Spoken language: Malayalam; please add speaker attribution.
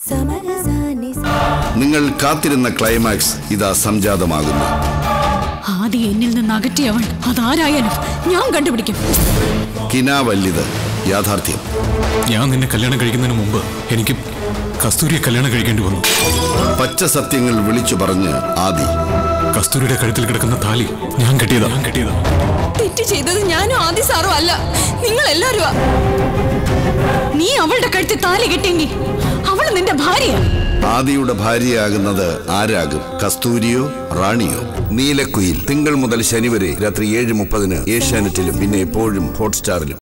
Speaker 1: നിങ്ങൾ കാത്തിരുന്ന ക്ലൈമാക്സ് ഇതാ സംജാതമാകുന്നു
Speaker 2: ആദ്യ എന്നിൽ നിന്ന് അകറ്റിയവൾ അതാരായാലും ഞാൻ കണ്ടുപിടിക്കും
Speaker 1: കിനാവല്ലിത് യാഥാർത്ഥ്യം
Speaker 3: ഞാൻ നിന്നെ കല്യാണം കഴിക്കുന്നതിന് മുമ്പ് എനിക്ക് കസ്തൂരിയെ കല്യാണം കഴിക്കേണ്ടി വന്നു
Speaker 1: പച്ച സത്യങ്ങൾ വിളിച്ചു പറഞ്ഞ് ആദി
Speaker 3: കസ്തൂരിയുടെ കഴുത്തിൽ കിടക്കുന്ന താലി ഞാൻ കെട്ടിയതാ ഞാൻ കെട്ടിയതാ
Speaker 2: തെറ്റ് ചെയ്തത് ഞാനും ആദ്യ സാറും അല്ല നിങ്ങൾ എല്ലാവരും നീ അവളുടെ കഴുത്തിൽ താലി കെട്ടിയെങ്കിൽ അവള് നിന്റെ ഭാര്യയാ
Speaker 1: ആദിയുടെ ഭാര്യയാകുന്നത് ആരാകും കസ്തൂരിയോ റാണിയോ നീലക്കുയിൽ തിങ്കൾ മുതൽ ശനി വരെ രാത്രി ഏഴ് മുപ്പതിന് ഏഷ്യാനെറ്റിലും പിന്നെ എപ്പോഴും ഹോട്ട്സ്റ്റാറിലും